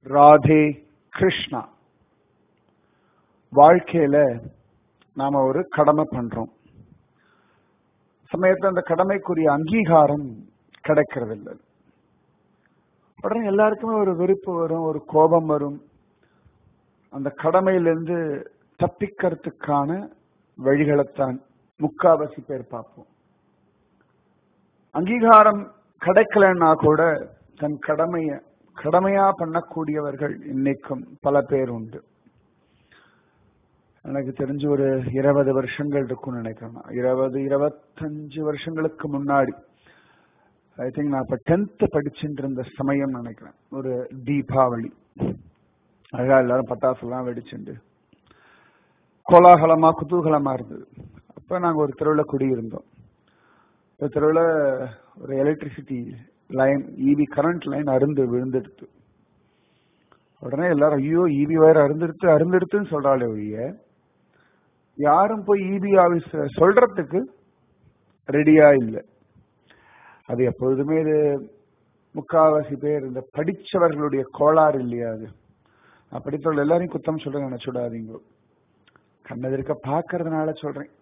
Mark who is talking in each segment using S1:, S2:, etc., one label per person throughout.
S1: ராதே கிருஷ்ணா வாழ்க்கையில நாம ஒரு கடமை பண்றோம் சமயத்துல அந்த கடமைக்குரிய அங்கீகாரம் கிடைக்கிறது இல்லை உடனே எல்லாருக்குமே ஒரு வெறுப்பு வரும் ஒரு கோபம் வரும் அந்த கடமையிலிருந்து தப்பிக்கிறதுக்கான வழிகளைத்தான் முக்காவாசி பேர் பார்ப்போம் அங்கீகாரம் கிடைக்கலன்னா கூட தன் கடமைய கடமையா பண்ணக்கூடியவர்கள் இன்னைக்கும் பல பேர் உண்டு எனக்கு தெரிஞ்சு ஒரு இருபது வருஷங்கள் இருக்கும்னு நினைக்கிறேன் இருபது இருபத்தஞ்சு வருஷங்களுக்கு முன்னாடி ஐ திங்க் நான் இப்ப டென்த் படிச்சுட்டு இருந்த சமயம் நினைக்கிறேன் ஒரு தீபாவளி அழகா எல்லாரும் பட்டாசு எல்லாம் வெடிச்சுண்டு கோலாகலமா குதூகலமா இருந்தது அப்ப நாங்க ஒரு தெருவில் குடியிருந்தோம் இந்த தெருவில் ஒரு electricity line EB current line அருந்து விழுந்தெடுத்து உடனே எல்லாரும் ஐயோ இவி வயர் அருந்தெடுத்து அருந்தெடுத்துன்னு சொல்றாளே ஒழிய யாரும் போய் இபி ஆபீஸ் சொல்றதுக்கு ரெடியா இல்லை அது எப்பொழுதுமே இது முக்காவாசி பேர் இந்த படிச்சவர்களுடைய கோளாறு இல்லையா அது நான் படித்தவர்கள் எல்லாரையும் குத்தம் சொல்றேன் நினைச்சுடாதீங்க கண்ணெதிர்க்க பாக்குறதுனால சொல்றேன்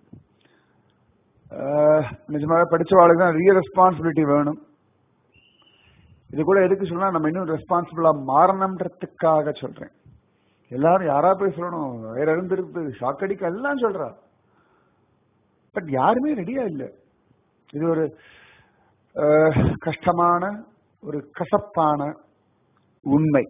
S1: நிஜமாக படிச்சவாளுக்கு தான் நிறைய ரெஸ்பான்சிபிலிட்டி வேணும் இது கூட எதுக்கு சொன்னா நம்ம இன்னும் ரெஸ்பான்சிபிளா மாறணும்ன்றதுக்காக சொல்றேன் எல்லாரும் யாரா போய் சொல்லணும் வேற இருந்திருக்கு ஷாக் அடிக்க எல்லாம் சொல்றா பட் யாருமே ரெடியா இல்லை இது ஒரு கஷ்டமான ஒரு கசப்பான உண்மை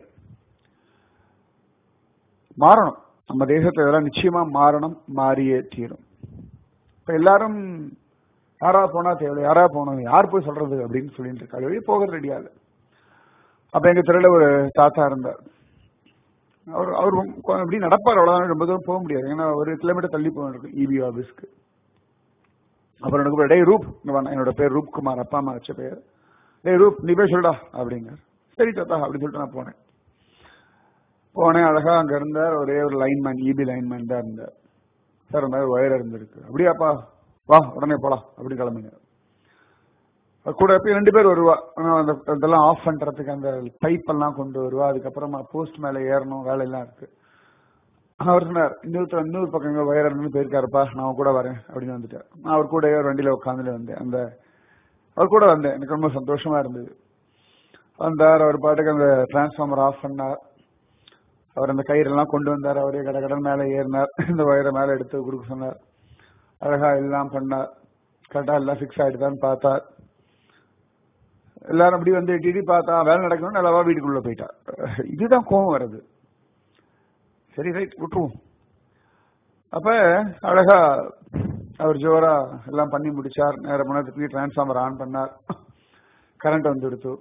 S1: மாறணும் நம்ம தேசத்துல இதெல்லாம் நிச்சயமா மாறணும் மாறியே தீரும் இப்ப எல்லாரும் யாரா போனா தேவை யாரா போனோம் யார் போய் சொல்றது அப்படின்னு சொல்லிட்டு இருக்காங்க வெளியே போகிறது ரெடியா இல்லை அப்ப எங்க தெருவில் ஒரு தாத்தா இருந்தார் அவர் அவர் அப்படி நடப்பார் அவ்வளவுதான் ரொம்ப தூரம் போக முடியாது ஏன்னா ஒரு கிலோமீட்டர் தள்ளி போக இருக்கும் இபி ஆபீஸ்க்கு அப்புறம் எனக்கு டே ரூப் என்னோட பேர் ரூப் குமார் அப்பா அம்மா வச்ச பேர் டே ரூப் நீ போய் சொல்டா அப்படிங்க சரி தாத்தா அப்படின்னு சொல்லிட்டு நான் போனேன் போனேன் அழகா அங்க இருந்தார் ஒரே ஒரு லைன்மேன் இபி லைன்மேன் தான் இருந்தார் சார் அந்த மாதிரி ஒயர் இருந்திருக்கு அப்படியாப்பா வா உடனே போலாம் அப்படி கிளம்பிங்க கூட எப்பயும் ரெண்டு பேர் வருவா அந்த இதெல்லாம் ஆஃப் பண்றதுக்கு அந்த பைப் எல்லாம் கொண்டு வருவா அதுக்கப்புறமா போஸ்ட் மேல ஏறணும் வேலையெல்லாம் இருக்கு அவர் சொன்னார் இன்னொருத்தர் இன்னொரு பக்கம் வயர் இருந்து போயிருக்காருப்பா நான் கூட வரேன் அப்படின்னு வந்துட்டார் நான் அவர் கூட ஒரு வண்டியில உட்காந்துட்டு வந்தேன் அந்த அவர் கூட வந்தேன் எனக்கு ரொம்ப சந்தோஷமா இருந்தது வந்தார் அவர் பாட்டுக்கு அந்த டிரான்ஸ்ஃபார்மர் ஆஃப் பண்ணார் அவர் அந்த கயிறெல்லாம் கொண்டு வந்தார் அவரே கடை கடன் மேலே ஏறினார் இந்த வயரை மேலே எடுத்து கொடுக்க சொன்னார் அழகா எல்லாம் பண்ணார் கரெக்டா எல்லாம் ஃபிக்ஸ் ஆயிடுதான்னு பார்த்தார் எல்லாரும் அப்படி வந்து டிடி பார்த்தா வேலை நடக்கணும் நல்லாவா வீட்டுக்குள்ள போயிட்டா இதுதான் கோவம் வருது சரி ரைட் விட்டுருவோம் அப்ப அழகா அவர் ஜோரா எல்லாம் பண்ணி முடிச்சார் நேரம் மணத்துக்கு டிரான்ஸ்ஃபார்மர் ஆன் பண்ணார் கரண்ட் வந்து எடுத்து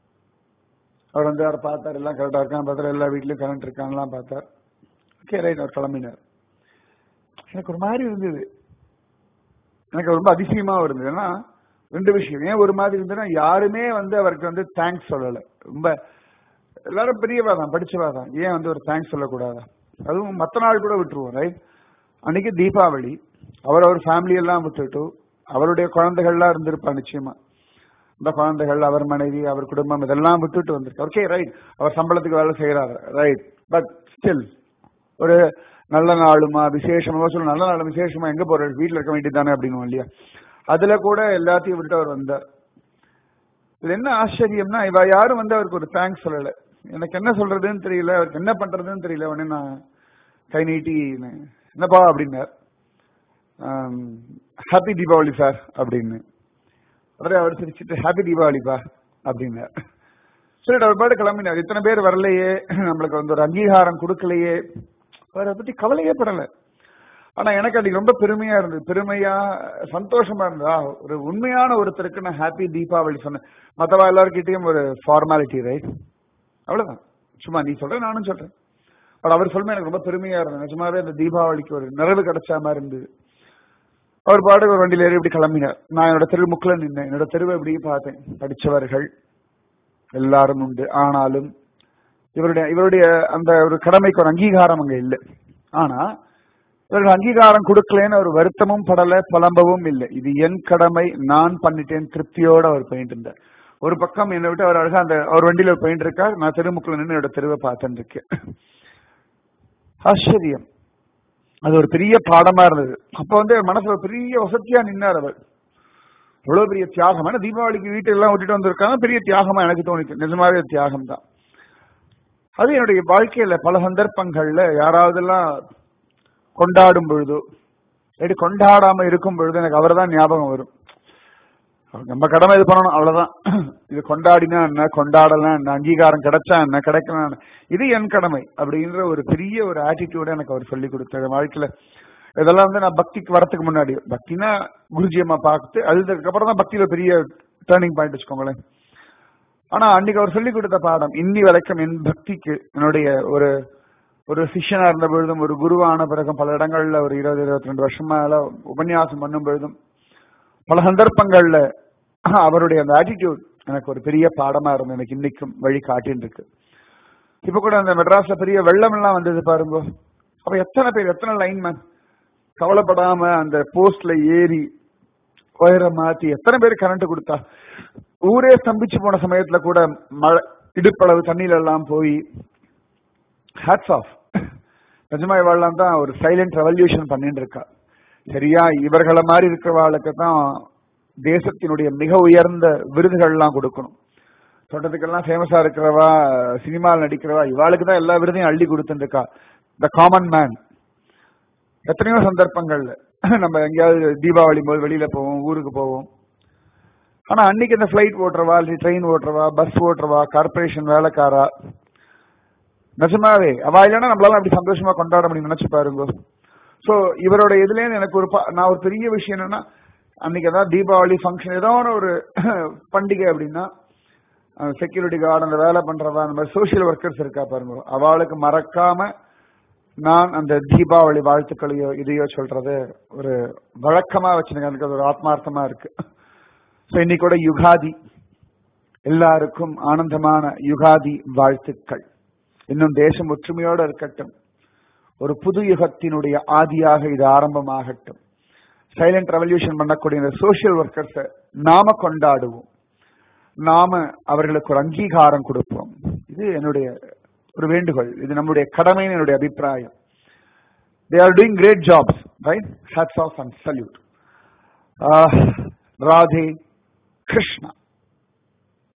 S1: அவர் வந்து அவர் பார்த்தார் எல்லாம் கரெக்டா இருக்கான் பார்த்தார் எல்லா வீட்லயும் கரண்ட் இருக்கான்லாம் பார்த்தார் ஓகே ரைட் அவர் கிளம்பினார் எனக்கு ஒரு மாதிரி இருந்தது எனக்கு ரொம்ப அதிசயமா இருந்தது ஏன்னா ரெண்டு விஷயம் ஏன் ஒரு மாதிரி இருந்ததுன்னா யாருமே வந்து அவருக்கு வந்து தேங்க்ஸ் சொல்லல ரொம்ப எல்லாரும் பெரியவா தான் படிச்சவா தான் ஏன் வந்து ஒரு தேங்க்ஸ் சொல்லக்கூடாதா அதுவும் மத்த நாள் கூட விட்டுருவோம் ரைட் அன்னைக்கு தீபாவளி அவர் அவர் ஃபேமிலி எல்லாம் விட்டுட்டு அவருடைய குழந்தைகள்லாம் இருந்திருப்பா நிச்சயமா இந்த குழந்தைகள் அவர் மனைவி அவர் குடும்பம் இதெல்லாம் விட்டுட்டு வந்திருக்கு ஓகே ரைட் அவர் சம்பளத்துக்கு வேலை செய்யறாரு ரைட் பட் ஸ்டில் ஒரு நல்ல நாளுமா விசேஷமா சொல்ல நல்ல நாள் விசேஷமா எங்க போற வீட்டுல இருக்க வேண்டியதானே அப்படின்னு இல்லையா அதுல கூட எல்லாத்தையும் விட்டு அவர் வந்தார் இதுல என்ன ஆச்சரியம்னா இவ யாரும் வந்து அவருக்கு ஒரு தேங்க்ஸ் சொல்லல எனக்கு என்ன சொல்றதுன்னு தெரியல அவருக்கு என்ன பண்றதுன்னு தெரியல உடனே நான் கை நீட்டி என்னப்பா அப்படின்னார் ஹாப்பி தீபாவளி சார் அப்படின்னு உடனே அவர் சிரிச்சுட்டு ஹாப்பி தீபாவளிப்பா அப்படின்னார் சொல்லிட்டு அவர் பாட்டு கிளம்பினார் இத்தனை பேர் வரலையே நம்மளுக்கு வந்து ஒரு அங்கீகாரம் கொடுக்கலையே அவரை பத்தி கவலையே படலை ஆனா எனக்கு அது ரொம்ப பெருமையா இருந்தது பெருமையா சந்தோஷமா இருந்தா ஒரு உண்மையான ஒருத்தருக்கு நான் ஹாப்பி தீபாவளி சொன்னேன் மத்தவா எல்லாருக்கிட்டையும் ஒரு ஃபார்மாலிட்டி ரைட் அவ்வளவுதான் சும்மா நீ சொல்ற நானும் சொல்றேன் பட் அவர் சொல்லுமே எனக்கு ரொம்ப பெருமையா இருந்தது நிஜமாவே அந்த தீபாவளிக்கு ஒரு நிறைவு கிடைச்ச மாதிரி இருந்தது அவர் பாட்டுக்கு ஒரு வண்டியில ஏறி இப்படி கிளம்பினார் நான் என்னோட தெருமுக்குல நின்னேன் என்னோட தெருவை இப்படி பார்த்தேன் படிச்சவர்கள் எல்லாரும் உண்டு ஆனாலும் இவருடைய இவருடைய அந்த ஒரு கடமைக்கு ஒரு அங்கீகாரம் அங்க இல்லை ஆனா இவர்கள் அங்கீகாரம் கொடுக்கலன்னு ஒரு வருத்தமும் படல புலம்பவும் இல்லை இது என் கடமை நான் பண்ணிட்டேன் திருப்தியோட அவர் பண்ணிட்டு இருந்தார் ஒரு பக்கம் என்னை விட்டு அவர் அழகா அந்த அவர் வண்டியில போயிட்டு இருக்கார் நான் தெருமுக்குள்ள நின்று என்னோட தெருவை பார்த்துட்டு இருக்கேன் ஆச்சரியம் அது ஒரு பெரிய பாடமா இருந்தது அப்ப வந்து என் மனசுல ஒரு பெரிய வசதியா நின்னார் அவர் எவ்வளவு பெரிய தியாகம் ஏன்னா தீபாவளிக்கு வீட்டு எல்லாம் விட்டுட்டு வந்திருக்காங்க பெரிய தியாகமா எனக்கு தோணிச்சு நிஜமாவே தியாகம் தான் அது என்னுடைய வாழ்க்கையில பல சந்தர்ப்பங்கள்ல யாராவதெல்லாம் கொண்டாடும் பொழுதோ இல்லாட்டி கொண்டாடாம இருக்கும் பொழுது எனக்கு அவர் தான் ஞாபகம் வரும் நம்ம கடமை இது பண்ணணும் அவ்வளவுதான் இது கொண்டாடினா என்ன கொண்டாடலாம் என்ன அங்கீகாரம் கிடைச்சா என்ன கிடைக்கலாம் என்ன இது என் கடமை அப்படின்ற ஒரு பெரிய ஒரு ஆட்டிடியூட எனக்கு அவர் சொல்லி கொடுத்தாரு வாழ்க்கையில இதெல்லாம் வந்து நான் பக்திக்கு வரத்துக்கு முன்னாடி பக்தினா குருஜி அம்மா பார்த்து அதுக்கு அப்புறம் தான் பக்தியில பெரிய டேர்னிங் பாயிண்ட் வச்சுக்கோங்களேன் ஆனா அன்னைக்கு அவர் சொல்லி கொடுத்த பாடம் இன்னி வரைக்கும் என் பக்திக்கு என்னுடைய ஒரு ஒரு சிஷ்யனா இருந்த பொழுதும் ஒரு குருவான பிறகும் பல இடங்கள்ல ஒரு இருபது இருபத்தி ரெண்டு வருஷமா உபன்யாசம் பண்ணும் பொழுதும் பல சந்தர்ப்பங்கள்ல அவருடைய அந்த ஆட்டிடியூட் எனக்கு ஒரு பெரிய பாடமா இருந்து எனக்கு இன்னைக்கும் வழி காட்டின்னு இருக்கு இப்ப கூட அந்த மெட்ராஸ்ல பெரிய வெள்ளம் எல்லாம் வந்தது பாருங்க அப்ப எத்தனை பேர் எத்தனை லைன்மேன் கவலைப்படாம அந்த போஸ்ட்ல ஏறி ஒயரை மாத்தி எத்தனை பேர் கரண்ட் கொடுத்தா ஊரே ஸ்தம்பிச்சு போன சமயத்துல கூட மழை இடுப்பளவு தண்ணியில எல்லாம் போய் ஹேட்ஸ் ஆஃப் நிஜமா இவாள்லாம் தான் ஒரு சைலண்ட் ரெவல்யூஷன் பண்ணிட்டு இருக்கா சரியா இவர்களை மாதிரி இருக்கிறவாளுக்கு தான் தேசத்தினுடைய மிக உயர்ந்த விருதுகள்லாம் கொடுக்கணும் சொல்றதுக்கெல்லாம் ஃபேமஸா இருக்கிறவா சினிமாவில் நடிக்கிறவா இவாளுக்கு தான் எல்லா விருதையும் அள்ளி கொடுத்துட்டு இருக்கா த காமன் மேன் எத்தனையோ சந்தர்ப்பங்கள்ல நம்ம எங்கேயாவது தீபாவளி போது வெளியில போவோம் ஊருக்கு போவோம் ஆனா அன்னைக்கு இந்த பிளைட் ஓட்டுறவா ட்ரெயின் ஓட்டுறவா பஸ் ஓட்டுறவா கார்பரேஷன் வேலைக்காரா நிஜமாவே அவ இல்லைன்னா நம்மளால அப்படி சந்தோஷமா கொண்டாட முடியும் நினைச்சு பாருங்க சோ இவரோட இதுல எனக்கு ஒரு நான் ஒரு பெரிய விஷயம் என்னன்னா அன்னைக்கு ஏதாவது தீபாவளி ஃபங்க்ஷன் ஏதோ ஒரு பண்டிகை அப்படின்னா செக்யூரிட்டி கார்டு அந்த வேலை பண்றவா அந்த மாதிரி சோசியல் ஒர்க்கர்ஸ் இருக்கா பாருங்க அவளுக்கு மறக்காம நான் அந்த தீபாவளி வாழ்த்துக்களையோ இதையோ சொல்றது ஒரு வழக்கமா வச்சுருக்கேன் எனக்கு அது ஒரு ஆத்மார்த்தமா இருக்கு ஸோ இன்னைக்கூட யுகாதி எல்லாருக்கும் ஆனந்தமான யுகாதி வாழ்த்துக்கள் இன்னும் தேசம் ஒற்றுமையோடு இருக்கட்டும் ஒரு புது யுகத்தினுடைய ஆதியாக இது ஆரம்பமாகட்டும் சைலண்ட் ரெவல்யூஷன் பண்ணக்கூடிய இந்த சோசியல் ஒர்க்கர்ஸை நாம கொண்டாடுவோம் நாம அவர்களுக்கு ஒரு அங்கீகாரம் கொடுப்போம் இது என்னுடைய ஒரு வேண்டுகோள் இது நம்முடைய கடமைன்னு என்னுடைய அபிப்பிராயம் they are doing great jobs right hats off and salute Radhe Krishna